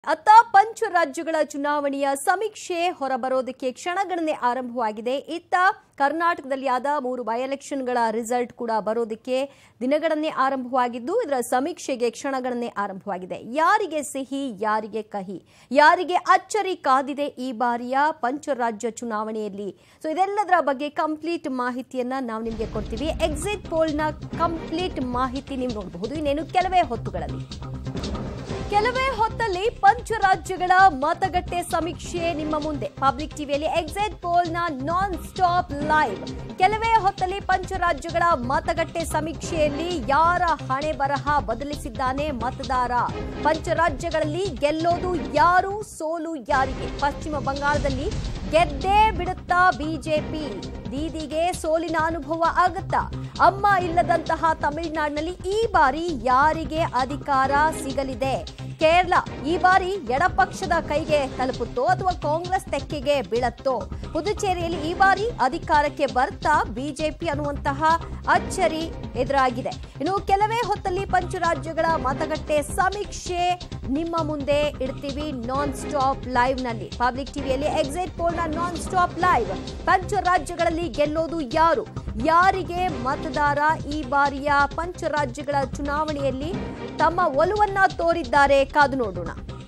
ಅತ್ತ ಪಂಚ ರಾಜ್ಯಗಳ ಚುನಾವಣೆಯ ಸಮೀಕ್ಷೆ ಹೊರಬರೋದಕ್ಕೆ ಕ್ಷಣಗಣನೆ ಆರಂಭವಾಗಿದೆ ಇತ್ತ ಕರ್ನಾಟಕದಲ್ಲಿ ಆದ ಮೂರು ಬೈ ಎಲೆಕ್ಷನ್ಗಳ ರಿಸಲ್ಟ್ ಕೂಡ ಬರೋದಕ್ಕೆ ದಿನಗಣನೆ ಆರಂಭವಾಗಿದ್ದು ಇದರ ಸಮೀಕ್ಷೆಗೆ ಕ್ಷಣಗಣನೆ ಆರಂಭವಾಗಿದೆ ಯಾರಿಗೆ ಸಿಹಿ ಯಾರಿಗೆ ಕಹಿ ಯಾರಿಗೆ ಅಚ್ಚರಿ ಕಾದಿದೆ ಈ ಬಾರಿಯ ಪಂಚರಾಜ್ಯ ಚುನಾವಣೆಯಲ್ಲಿ ಸೊ ಇದೆಲ್ಲದರ ಬಗ್ಗೆ ಕಂಪ್ಲೀಟ್ ಮಾಹಿತಿಯನ್ನ ನಾವು ನಿಮಗೆ ಕೊಡ್ತೀವಿ ಎಕ್ಸಿಟ್ ಪೋಲ್ನ ಕಂಪ್ಲೀಟ್ ಮಾಹಿತಿ ನೀವು ನೋಡಬಹುದು ಇನ್ನೇನು ಕೆಲವೇ ಹೊತ್ತುಗಳಲ್ಲಿ ಕೆಲವೇ ಹೊತ್ತಲ್ಲಿ ಪಂಚರಾಜ್ಯಗಳ ಮತಗಟ್ಟೆ ಸಮೀಕ್ಷೆ ನಿಮ್ಮ ಮುಂದೆ ಪಬ್ಲಿಕ್ ಟಿವಿಯಲ್ಲಿ ಎಕ್ಸಿಟ್ ಪೋಲ್ನ ನಾನ್ ಸ್ಟಾಪ್ ಲೈವ್ ಕೆಲವೇ ಹೊತ್ತಲ್ಲಿ ಪಂಚರಾಜ್ಯಗಳ ಮತಗಟ್ಟೆ ಸಮೀಕ್ಷೆಯಲ್ಲಿ ಯಾರ ಹಣೆ ಬರಹ ಬದಲಿಸಿದ್ದಾನೆ ಮತದಾರ ಪಂಚರಾಜ್ಯಗಳಲ್ಲಿ ಗೆಲ್ಲೋದು ಯಾರು ಸೋಲು ಯಾರಿಗೆ ಪಶ್ಚಿಮ ಬಂಗಾಳದಲ್ಲಿ ಗೆದ್ದೇ ಬಿಡುತ್ತಾ ಬಿಜೆಪಿ ದೀದಿಗೆ ಸೋಲಿನ ಅನುಭವ ಆಗುತ್ತಾ ಅಮ್ಮ ಇಲ್ಲದಂತಹ ತಮಿಳುನಾಡಿನಲ್ಲಿ ಈ ಬಾರಿ ಯಾರಿಗೆ ಅಧಿಕಾರ ಸಿಗಲಿದೆ ಕೇರಳ ಈ ಬಾರಿ ಎಡಪಕ್ಷದ ಕೈಗೆ ತಲುಪುತ್ತೋ ಅಥವಾ ಕಾಂಗ್ರೆಸ್ ತೆಕ್ಕೆಗೆ ಬೀಳತ್ತೋ ಪುದುಚೇರಿಯಲ್ಲಿ ಈ ಬಾರಿ ಅಧಿಕಾರಕ್ಕೆ ಬರ್ತಾ ಬಿಜೆಪಿ ಅನ್ನುವಂತಹ ಅಚ್ಚರಿ ಎದುರಾಗಿದೆ ಇನ್ನು ಕೆಲವೇ ಹೊತ್ತಲ್ಲಿ ಪಂಚರಾಜ್ಯಗಳ ಮತಗಟ್ಟೆ ಸಮೀಕ್ಷೆ ನಿಮ್ಮ ಮುಂದೆ ಇಡ್ತೀವಿ ನಾನ್ ಸ್ಟಾಪ್ ಲೈವ್ ನಲ್ಲಿ ಪಬ್ಲಿಕ್ ಟಿವಿಯಲ್ಲಿ ಎಕ್ಸಿಟ್ ಪೋಲ್ನ ನಾನ್ ಸ್ಟಾಪ್ ಲೈವ್ ಪಂಚರಾಜ್ಯಗಳಲ್ಲಿ ಗೆಲ್ಲೋದು ಯಾರು ಯಾರಿಗೆ ಮತದಾರ ಈ ಬಾರಿಯ ಪಂಚರಾಜ್ಯಗಳ ಚುನಾವಣೆಯಲ್ಲಿ ತಮ್ಮ ಒಲವನ್ನ ತೋರಿದ್ದಾರೆ ಕಾದು ನೋಡೋಣ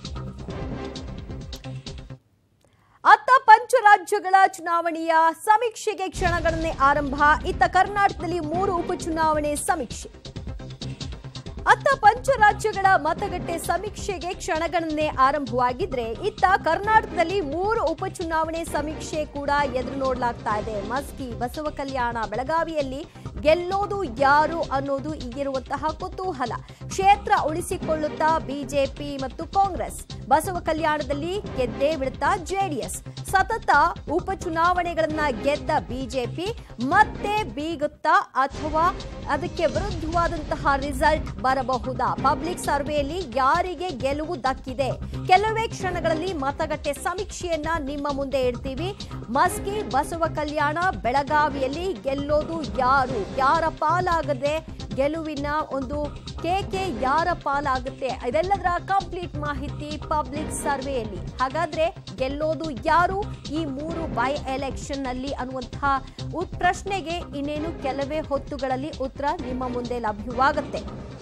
ಅತ್ತ ಪಂಚರಾಜ್ಯಗಳ ಚುನಾವಣೆಯ ಸಮೀಕ್ಷೆಗೆ ಕ್ಷಣಗಣನೆ ಆರಂಭ ಇತ್ತ ಕರ್ನಾಟಕದಲ್ಲಿ ಮೂರು ಉಪಚುನಾವಣೆ ಸಮೀಕ್ಷೆ ಅತ್ತ ಪಂಚರಾಜ್ಯಗಳ ಮತಗಟ್ಟೆ ಸಮೀಕ್ಷೆಗೆ ಕ್ಷಣಗಣನೆ ಆರಂಭವಾಗಿದ್ರೆ ಇತ್ತ ಕರ್ನಾಟಕದಲ್ಲಿ ಮೂರು ಉಪಚುನಾವಣೆ ಸಮೀಕ್ಷೆ ಕೂಡ ಎದುರು ನೋಡಲಾಗ್ತಾ ಇದೆ ಮಸ್ಕಿ ಬಸವ ಕಲ್ಯಾಣ ಬೆಳಗಾವಿಯಲ್ಲಿ ಗೆಲ್ಲೋದು ಯಾರು ಅನ್ನೋದು ಈಗಿರುವಂತಹ ಕುತೂಹಲ ಕ್ಷೇತ್ರ ಉಳಿಸಿಕೊಳ್ಳುತ್ತಾ ಬಿಜೆಪಿ ಮತ್ತು ಕಾಂಗ್ರೆಸ್ ಬಸವ ಕಲ್ಯಾಣದಲ್ಲಿ ಗೆದ್ದೇ ಬಿಡುತ್ತಾ ಜೆಡಿಎಸ್ ಸತತ ಉಪಚುನಾವಣೆಗಳನ್ನ ಗೆದ್ದ ಬಿಜೆಪಿ ಮತ್ತೆ ಬೀಗುತ್ತಾ ಅಥವಾ ಅದಕ್ಕೆ ವಿರುದ್ಧವಾದಂತಹ ರಿಸಲ್ಟ್ ಬರಬಹುದಾ ಪಬ್ಲಿಕ್ ಸರ್ವೆಯಲ್ಲಿ ಯಾರಿಗೆ ಗೆಲುವು ದಕ್ಕಿದೆ ಕೆಲವೇ ಕ್ಷಣಗಳಲ್ಲಿ ಮತಗಟ್ಟೆ ಸಮೀಕ್ಷೆಯನ್ನ ನಿಮ್ಮ ಮುಂದೆ ಇಡ್ತೀವಿ ಮಸ್ಕಿ ಬಸವ ಕಲ್ಯಾಣ ಬೆಳಗಾವಿಯಲ್ಲಿ ಗೆಲ್ಲೋದು ಯಾರು ಯಾರ ಪಾಲಾಗದೆ ಗೆಲುವಿನ ಒಂದು ಕೇಕೆ ಯಾರ ಪಾಲಾಗುತ್ತೆ ಇದೆಲ್ಲದರ ಕಂಪ್ಲೀಟ್ ಮಾಹಿತಿ ಪಬ್ಲಿಕ್ ಸರ್ವೆಯಲ್ಲಿ ಹಾಗಾದ್ರೆ ಗೆಲ್ಲೋದು ಯಾರು ಈ ಮೂರು ಬೈ ಎಲೆಕ್ಷನ್ ನಲ್ಲಿ ಅನ್ನುವಂತಹ ಉತ್- ಪ್ರಶ್ನೆಗೆ ಇನ್ನೇನು ಕೆಲವೇ ಹೊತ್ತುಗಳಲ್ಲಿ ಉತ್ತರ ನಿಮ್ಮ ಮುಂದೆ ಲಭ್ಯವಾಗುತ್ತೆ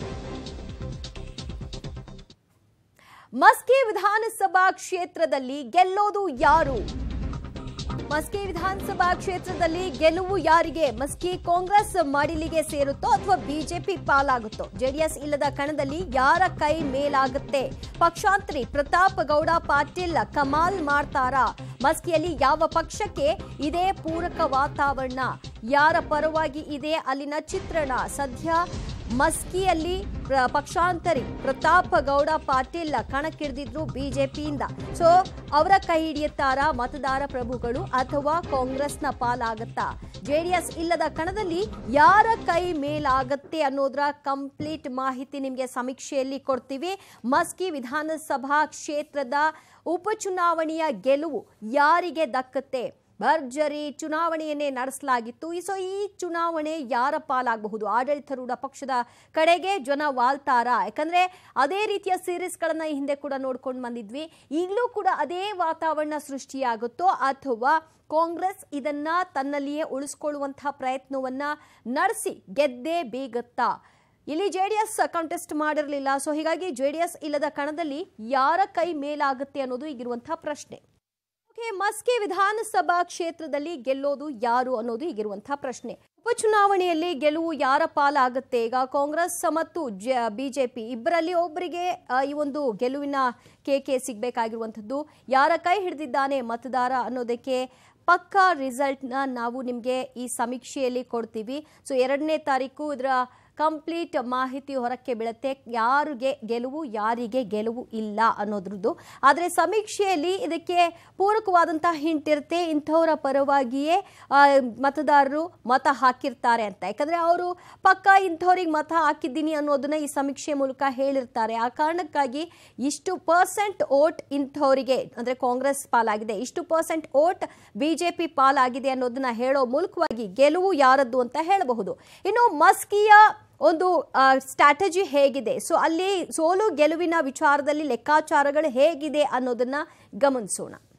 ಮಸ್ಕಿ ವಿಧಾನಸಭಾ ಕ್ಷೇತ್ರದಲ್ಲಿ ಗೆಲ್ಲೋದು ಯಾರು ಮಸ್ಕಿ ವಿಧಾನಸಭಾ ಕ್ಷೇತ್ರದಲ್ಲಿ ಗೆಲುವು ಯಾರಿಗೆ ಮಸ್ಕಿ ಕಾಂಗ್ರೆಸ್ ಮಡಿಲಿಗೆ ಸೇರುತ್ತೋ ಅಥವಾ ಬಿಜೆಪಿ ಪಾಲಾಗುತ್ತೋ ಜೆಡಿಎಸ್ ಇಲ್ಲದ ಕಣದಲ್ಲಿ ಯಾರ ಕೈ ಮೇಲಾಗುತ್ತೆ ಪಕ್ಷಾಂತರಿ ಪ್ರತಾಪ್ ಗೌಡ ಪಾಟೀಲ್ ಕಮಾಲ್ ಮಾಡ್ತಾರಾ ಮಸ್ಕಿಯಲ್ಲಿ ಯಾವ ಪಕ್ಷಕ್ಕೆ ಇದೇ ಪೂರಕ ವಾತಾವರಣ ಯಾರ ಪರವಾಗಿ ಇದೆ ಅಲ್ಲಿನ ಚಿತ್ರಣ ಸದ್ಯ ಮಸ್ಕಿಯಲ್ಲಿ ಪ್ರ- ಪಕ್ಷಾಂತರಿ ಪ್ರತಾಪ್ ಗೌಡ ಪಾಟೀಲ್ ಕಣಕ್ಕಿಳಿದಿದ್ರು ಬಿಜೆಪಿಯಿಂದ ಸೊ ಅವರ ಕೈ ಹಿಡಿಯುತ್ತಾರ ಮತದಾರ ಪ್ರಭುಗಳು ಅಥವಾ ಕಾಂಗ್ರೆಸ್ನ ಪಾಲಾಗತ್ತಾ ಜೆಡಿಎಸ್ ಇಲ್ಲದ ಕಣದಲ್ಲಿ ಯಾರ ಕೈ ಮೇಲಾಗತ್ತೆ ಅನ್ನೋದರ ಕಂಪ್ಲೀಟ್ ಮಾಹಿತಿ ನಿಮಗೆ ಸಮೀಕ್ಷೆಯಲ್ಲಿ ಕೊಡ್ತೀವಿ ಮಸ್ಕಿ ವಿಧಾನಸಭಾ ಕ್ಷೇತ್ರದ ಉಪಚುನಾವಣೆಯ ಗೆಲುವು ಯಾರಿಗೆ ದಕ್ಕತ್ತೆ ಭರ್ಜರಿ ಚುನಾವಣೆಯನ್ನೇ ನಡೆಸಲಾಗಿತ್ತು ಈ- ಸೊ ಈ ಚುನಾವಣೆ ಯಾರ ಪಾಲಾಗಬಹುದು ಆಡಳಿತಾರೂಢ ಪಕ್ಷದ ಕಡೆಗೆ ಜನ ವಾಲ್ತಾರ ಯಾಕಂದ್ರೆ ಅದೇ ರೀತಿಯ ಸೀರೀಸ್ಗಳನ್ನ ಈ ಹಿಂದೆ ಕೂಡ ನೋಡ್ಕೊಂಡು ಬಂದಿದ್ವಿ ಈಗಲೂ ಕೂಡ ಅದೇ ವಾತಾವರಣ ಸೃಷ್ಟಿಯಾಗುತ್ತೋ ಅಥವಾ ಕಾಂಗ್ರೆಸ್ ಇದನ್ನ ತನ್ನಲ್ಲಿಯೇ ಉಳಿಸ್ಕೊಳ್ಳುವಂತಹ ಪ್ರಯತ್ನವನ್ನ ನಡೆಸಿ ಗೆದ್ದೇ ಬೀಗತ್ತಾ ಇಲ್ಲಿ ಜೆ ಡಿ ಎಸ್ ಕಂಟೆಸ್ಟ್ ಮಾಡಿರಲಿಲ್ಲ ಸೊ ಹೀಗಾಗಿ ಜೆ ಡಿ ಎಸ್ ಇಲ್ಲದ ಕಣದಲ್ಲಿ ಯಾರ ಕೈ ಮೇಲಾಗುತ್ತೆ ಅನ್ನೋದು ಈಗಿರುವಂತಹ ಪ್ರಶ್ನೆ ಓಕೆ ಮಸ್ಕಿ ವಿಧಾನಸಭಾ ಕ್ಷೇತ್ರದಲ್ಲಿ ಗೆಲ್ಲೋದು ಯಾರು ಅನ್ನೋದು ಈಗಿರುವಂತಹ ಪ್ರಶ್ನೆ ಉಪಚುನಾವಣೆಯಲ್ಲಿ ಗೆಲುವು ಯಾರ ಪಾಲಾಗುತ್ತೆ ಈಗ ಕಾಂಗ್ರೆಸ್ ಮತ್ತು ಬಿಜೆಪಿ ಇಬ್ಬರಲ್ಲಿ ಒಬ್ಬರಿಗೆ ಆ, ಈ ಒಂದು ಗೆಲುವಿನ ಕೇಕೆ ಸಿಗಬೇಕಾಗಿರುವಂಥದ್ದು ಯಾರ ಕೈ ಹಿಡಿದಿದ್ದಾನೆ ಮತದಾರ ಅನ್ನೋದಕ್ಕೆ ಪಕ್ಕಾ ರಿಸಲ್ಟ್ನ ನಾವು ನಿಮಗೆ ಈ ಸಮೀಕ್ಷೆಯಲ್ಲಿ ಕೊಡ್ತೀವಿ ಸೊ ಎರಡನೇ ತಾರೀಕು ಇದರ ಕಂಪ್ಲೀಟ್ ಮಾಹಿತಿ ಹೊರಕ್ಕೆ ಬೀಳುತ್ತೆ ಯಾರಿಗೆ ಗೆಲುವು ಯಾರಿಗೆ ಗೆಲುವು ಇಲ್ಲ ಅನ್ನೋದ್ರದ್ದು ಆದರೆ ಸಮೀಕ್ಷೆಯಲ್ಲಿ ಇದಕ್ಕೆ ಪೂರಕವಾದಂತಹ ಹಿಂಟ್ ಇರುತ್ತೆ ಇಂಥವರ ಪರವಾಗಿಯೇ ಆ, ಮತದಾರರು ಮತ ಹಾಕಿರ್ತಾರೆ ಅಂತ ಯಾಕಂದ್ರೆ ಅವರು ಪಕ್ಕ ಇಂಥವ್ರಿಗೆ ಮತ ಹಾಕಿದ್ದೀನಿ ಅನ್ನೋದನ್ನ ಈ ಸಮೀಕ್ಷೆ ಮೂಲಕ ಹೇಳಿರ್ತಾರೆ ಆ ಕಾರಣಕ್ಕಾಗಿ ಇಷ್ಟು ಪರ್ಸೆಂಟ್ ಓಟ್ ಇಂಥವರಿಗೆ ಅಂದ್ರೆ ಕಾಂಗ್ರೆಸ್ ಪಾಲಾಗಿದೆ ಇಷ್ಟು ಪರ್ಸೆಂಟ್ ಓಟ್ ಬಿಜೆಪಿ ಪಾಲಾಗಿದೆ ಅನ್ನೋದನ್ನ ಹೇಳೋ ಮೂಲಕವಾಗಿ ಗೆಲುವು ಯಾರದ್ದು ಅಂತ ಹೇಳಬಹುದು ಇನ್ನು ಮಸ್ಕಿಯ ಒಂದು ಸ್ಟ್ರಾಟಜಿ ಹೇಗಿದೆ ಸೊ ಅಲ್ಲಿ ಸೋಲು ಗೆಲುವಿನ ವಿಚಾರದಲ್ಲಿ ಲೆಕ್ಕಾಚಾರಗಳು ಹೇಗಿದೆ ಅನ್ನೋದನ್ನ ಗಮನಿಸೋಣ